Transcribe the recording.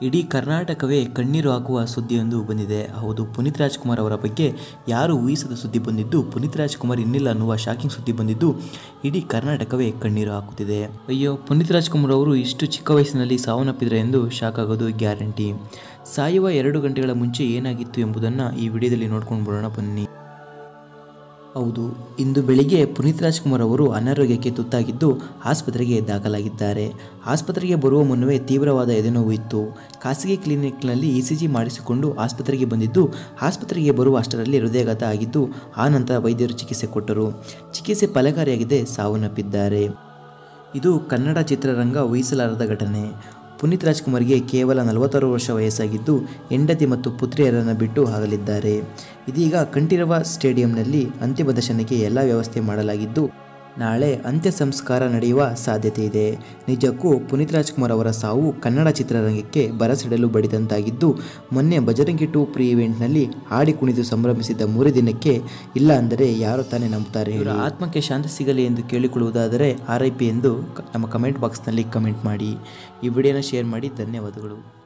ಇಡೀ ಕರ್ನಾಟಕವೇ ಕಣ್ಣೀರು ಹಾಕುವ ಸುದ್ದಿಯೊಂದು ಬಂದಿದೆ ಹೌದು ಪುನೀತ್ ರಾಜ್ಕುಮಾರ್ ಅವರ ಬಗ್ಗೆ ಯಾರು ಊಹಿಸದ ಸುದ್ದಿ ಬಂದಿದ್ದು ಪುನೀತ್ ರಾಜ್ಕುಮಾರ್ ಇನ್ನಿಲ್ಲ ಅನ್ನುವ ಶಾಕಿಂಗ್ ಸುದ್ದಿ ಬಂದಿದ್ದು ಇಡೀ ಕರ್ನಾಟಕವೇ ಕಣ್ಣೀರು ಹಾಕುತ್ತಿದೆ ಅಯ್ಯೋ ಪುನೀತ್ ರಾಜ್ಕುಮಾರ್ ಅವರು ಇಷ್ಟು ಚಿಕ್ಕ ವಯಸ್ಸಿನಲ್ಲಿ ಸಾವನ್ನಪ್ಪಿದ್ರೆ ಎಂದು ಶಾಕ್ ಆಗೋದು ಗ್ಯಾರಂಟಿ ಸಾಯುವ ಎರಡು ಗಂಟೆಗಳ ಮುಂಚೆ ಏನಾಗಿತ್ತು ಎಂಬುದನ್ನು ಈ ವಿಡಿಯೋದಲ್ಲಿ ನೋಡ್ಕೊಂಡು ಬರೋಣ ಬನ್ನಿ ಹೌದು ಇಂದು ಬೆಳಿಗ್ಗೆ ಪುನೀತ್ ರಾಜ್ಕುಮಾರ್ ಅವರು ಅನಾರೋಗ್ಯಕ್ಕೆ ತುತ್ತಾಗಿದ್ದು ಆಸ್ಪತ್ರೆಗೆ ದಾಖಲಾಗಿದ್ದಾರೆ ಆಸ್ಪತ್ರೆಗೆ ಬರುವ ಮುನ್ನವೇ ತೀವ್ರವಾದ ಎದೆನೋವು ಇತ್ತು ಖಾಸಗಿ ಕ್ಲಿನಿಕ್ನಲ್ಲಿ ಇ ಸಿ ಜಿ ಮಾಡಿಸಿಕೊಂಡು ಆಸ್ಪತ್ರೆಗೆ ಬಂದಿದ್ದು ಆಸ್ಪತ್ರೆಗೆ ಬರುವ ಅಷ್ಟರಲ್ಲಿ ಹೃದಯಾಘಾತ ಆಗಿದ್ದು ಆ ನಂತರ ವೈದ್ಯರು ಚಿಕಿತ್ಸೆ ಕೊಟ್ಟರು ಚಿಕಿತ್ಸೆ ಫಲಕಾರಿಯಾಗಿದೆ ಸಾವನ್ನಪ್ಪಿದ್ದಾರೆ ಇದು ಕನ್ನಡ ಚಿತ್ರರಂಗ ಊಹಿಸಲಾರದ ಘಟನೆ ಪುನೀತ್ ರಾಜ್ಕುಮಾರ್ಗೆ ಕೇವಲ ನಲವತ್ತಾರು ವರ್ಷ ವಯಸ್ಸಾಗಿದ್ದು ಹೆಂಡತಿ ಮತ್ತು ಪುತ್ರಿಯರನ್ನು ಬಿಟ್ಟು ಆಗಲಿದ್ದಾರೆ ಇದೀಗ ಕಂಠೀರವ ಸ್ಟೇಡಿಯಂನಲ್ಲಿ ಅಂತಿಮ ದರ್ಶನಕ್ಕೆ ಎಲ್ಲ ವ್ಯವಸ್ಥೆ ಮಾಡಲಾಗಿದ್ದು ನಾಳೆ ಅಂತ್ಯ ಸಂಸ್ಕಾರ ನಡೆಯುವ ಸಾಧ್ಯತೆ ಇದೆ ನಿಜಕ್ಕೂ ಪುನೀತ್ ರಾಜ್ಕುಮಾರ್ ಅವರ ಸಾವು ಕನ್ನಡ ಚಿತ್ರರಂಗಕ್ಕೆ ಬರಸಿಡಲು ಬಡಿದಂತಾಗಿದ್ದು ಮೊನ್ನೆ ಬಜರಂಗಿ ಟು ಪ್ರೀ ಇವೆಂಟ್ನಲ್ಲಿ ಹಾಡಿ ಕುಣಿದು ಸಂಭ್ರಮಿಸಿದ್ದ ಮೂರೇ ದಿನಕ್ಕೆ ಇಲ್ಲ ಅಂದರೆ ಯಾರು ತಾನೇ ನಂಬುತ್ತಾರೆ ಇವರ ಆತ್ಮಕ್ಕೆ ಶಾಂತಿ ಸಿಗಲಿ ಎಂದು ಕೇಳಿಕೊಳ್ಳುವುದಾದರೆ ಆರ್ ಐ ಪಿ ಎಂದು ಕ- ನಮ್ಮ ಕಮೆಂಟ್ ಬಾಕ್ಸ್ನಲ್ಲಿ ಕಮೆಂಟ್ ಮಾಡಿ ಈ ವಿಡಿಯೋನ ಶೇರ್ ಮಾಡಿ ಧನ್ಯವಾದಗಳು